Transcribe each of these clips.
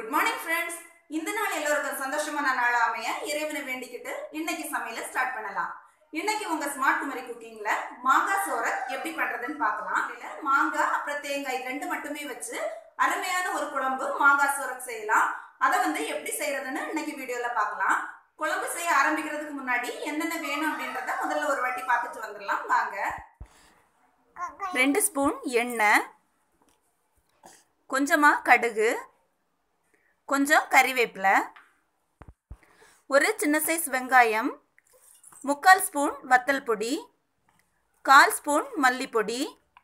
good morning friends இந்த நாள் எல்லோருக்கும் சந்தோஷமான நாளா அமைய இறைவனை வேண்டிக்கிட்டு இன்னைக்கு சமையல ஸ்டார்ட் பண்ணலாம் இன்னைக்கு உங்க ஸ்மார்ட் குமரி குக்கிங்ல மாங்காய் சோறை எப்படி பண்றதுன்னு பார்க்கலாம் இதுல மாங்காய் அப்புறம் தேங்காய் ரெண்டு மட்டுமே வச்சு அருமையான ஒரு குழம்பு மாங்காய் சோறை செய்யலாம் அதை வந்து எப்படி செய்யறதுன்னு இன்னைக்கு வீடியோல பார்க்கலாம் குழம்பு செய்ய ஆரம்பிக்கிறதுக்கு முன்னாடி என்னென்ன வேணும் அப்படின்றத முதல்ல ஒரு வாட்டி பார்த்துட்டு வந்துடலாம் வாங்க ரெண்டு ஸ்பூன் எண்ணெய் கொஞ்சமாக கடுகு கொஞ்சம் கறிவேப்பிலை ஒரு சின்ன சைஸ் வெங்காயம் முக்கால் ஸ்பூன் வத்தல் பொடி கால் ஸ்பூன் மல்லிப்பொடி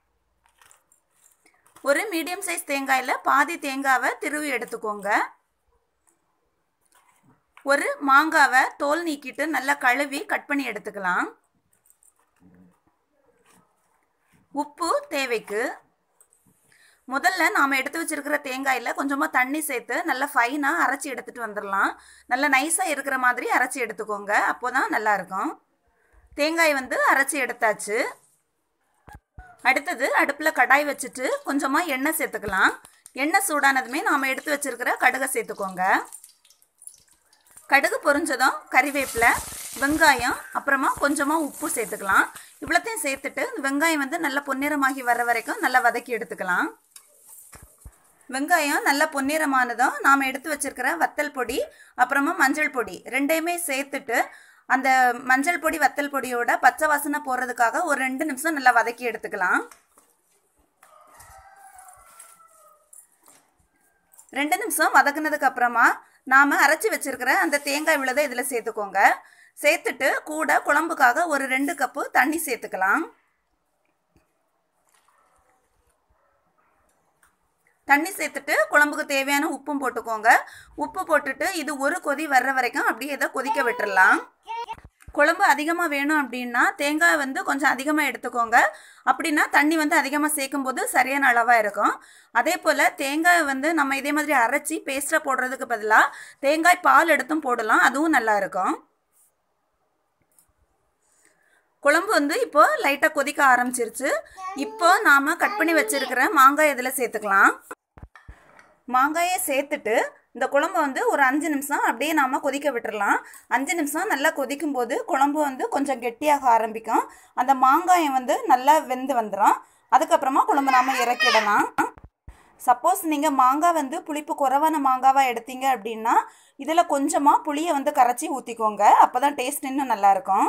ஒரு மீடியம் சைஸ் தேங்காயில் பாதி தேங்காவை திருவி எடுத்துக்கோங்க ஒரு மாங்காவை தோல் நீக்கிட்டு நல்லா கழுவி கட் பண்ணி எடுத்துக்கலாம் உப்பு தேவைக்கு முதல்ல நாம் எடுத்து வச்சிருக்கிற தேங்காயில் கொஞ்சமாக தண்ணி சேர்த்து நல்லா ஃபைனாக அரைச்சி எடுத்துகிட்டு வந்துடலாம் நல்லா நைஸாக இருக்கிற மாதிரி அரைச்சி எடுத்துக்கோங்க அப்போ தான் நல்லாயிருக்கும் தேங்காய் வந்து அரைச்சி எடுத்தாச்சு அடுத்தது அடுப்பில் கடாய் வச்சுட்டு கொஞ்சமாக எண்ணெய் சேர்த்துக்கலாம் எண்ணெய் சூடானதுமே நாம் எடுத்து வச்சிருக்கிற கடுகை சேர்த்துக்கோங்க கடுகு பொரிஞ்சதும் கறிவேப்பிலை வெங்காயம் அப்புறமா கொஞ்சமாக உப்பு சேர்த்துக்கலாம் இவ்வளோத்தையும் சேர்த்துட்டு வெங்காயம் வந்து நல்லா பொன்னிறமாகி வர வரைக்கும் நல்லா வதக்கி எடுத்துக்கலாம் வெங்காயம் நல்லா பொன்னிறமானதும் நாம் எடுத்து வச்சிருக்கிற வத்தல் பொடி அப்புறமா மஞ்சள் பொடி ரெண்டையுமே சேர்த்துட்டு அந்த மஞ்சள் பொடி வத்தல் பொடியோட பச்சை வாசனை போடுறதுக்காக ஒரு ரெண்டு நிமிஷம் நல்லா வதக்கி எடுத்துக்கலாம் ரெண்டு நிமிஷம் வதக்குனதுக்கு அப்புறமா நாம் அரைச்சி வச்சிருக்கிற அந்த தேங்காய் விழுதை இதில் சேர்த்துக்கோங்க சேர்த்துட்டு கூட குழம்புக்காக ஒரு ரெண்டு கப்பு தண்ணி சேர்த்துக்கலாம் தண்ணி சேர்த்துட்டு குழம்புக்கு தேவையான உப்பும் போட்டுக்கோங்க உப்பு போட்டுட்டு இது ஒரு கொதி வர்ற வரைக்கும் அப்படியே இதை கொதிக்க விட்டுறலாம் குழம்பு அதிகமாக வேணும் அப்படின்னா தேங்காய் வந்து கொஞ்சம் அதிகமாக எடுத்துக்கோங்க அப்படின்னா தண்ணி வந்து அதிகமாக சேர்க்கும் போது சரியான அளவாக இருக்கும் அதே போல் தேங்காய் வந்து நம்ம இதே மாதிரி அரைச்சி பேஸ்ட்டாக போடுறதுக்கு பதிலாக தேங்காய் பால் எடுத்தும் போடலாம் அதுவும் நல்லா இருக்கும் குழம்பு வந்து இப்போ லைட்டாக கொதிக்க ஆரம்பிச்சிருச்சு இப்போ நாம் கட் பண்ணி வச்சிருக்கிற மாங்காய் இதில் சேர்த்துக்கலாம் மாங்காயை சேர்த்துட்டு இந்த குழம்பு வந்து ஒரு அஞ்சு நிமிஷம் அப்படியே நாம் கொதிக்க விட்டுறலாம் அஞ்சு நிமிஷம் நல்லா கொதிக்கும் போது குழம்பு வந்து கொஞ்சம் கெட்டியாக ஆரம்பிக்கும் அந்த மாங்காயம் வந்து நல்லா வெந்து வந்துடும் அதுக்கப்புறமா குழம்பு நாம் இறக்கிடலாம் சப்போஸ் நீங்கள் மாங்காய் வந்து புளிப்பு குறைவான மாங்காவாக எடுத்தீங்க அப்படின்னா இதில் கொஞ்சமாக புளியை வந்து கரைச்சி ஊற்றிக்கோங்க அப்போ தான் டேஸ்ட் இன்னும் நல்லாயிருக்கும்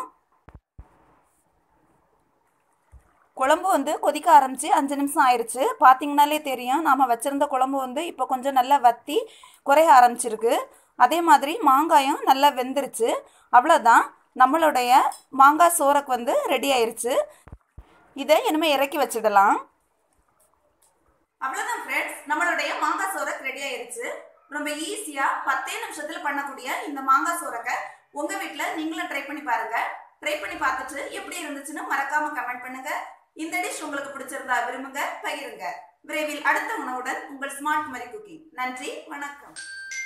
குழம்பு வந்து கொதிக்க ஆரம்பித்து அஞ்சு நிமிஷம் ஆயிடுச்சு பார்த்தீங்கனாலே தெரியும் நாம் வச்சுருந்த குழம்பு வந்து இப்போ கொஞ்சம் நல்லா வற்றி குறைய ஆரம்பிச்சிருக்கு அதே மாதிரி மாங்காயும் நல்லா வெந்துருச்சு அவ்வளோதான் நம்மளுடைய மாங்காய் சோறக்கு வந்து ரெடி ஆயிருச்சு இதை இனிமேல் இறக்கி வச்சிடலாம் அவ்வளோதான் ஃப்ரெண்ட்ஸ் நம்மளுடைய மாங்காய் சோறக்கு ரெடி ஆயிருச்சு ரொம்ப ஈஸியாக பத்தே நிமிஷத்தில் பண்ணக்கூடிய இந்த மாங்காய் சோறக்கை உங்கள் வீட்டில் நீங்களும் ட்ரை பண்ணி பாருங்கள் ட்ரை பண்ணி பார்த்துட்டு எப்படி இருந்துச்சுன்னு மறக்காம கமெண்ட் பண்ணுங்க இந்த டிஷ் உங்களுக்கு பிடிச்சிருந்தா விரும்புங்க பகிருங்க விரைவில் அடுத்த உணவுடன் உங்கள் ஸ்மார்ட் மரி குக்கிங் நன்றி வணக்கம்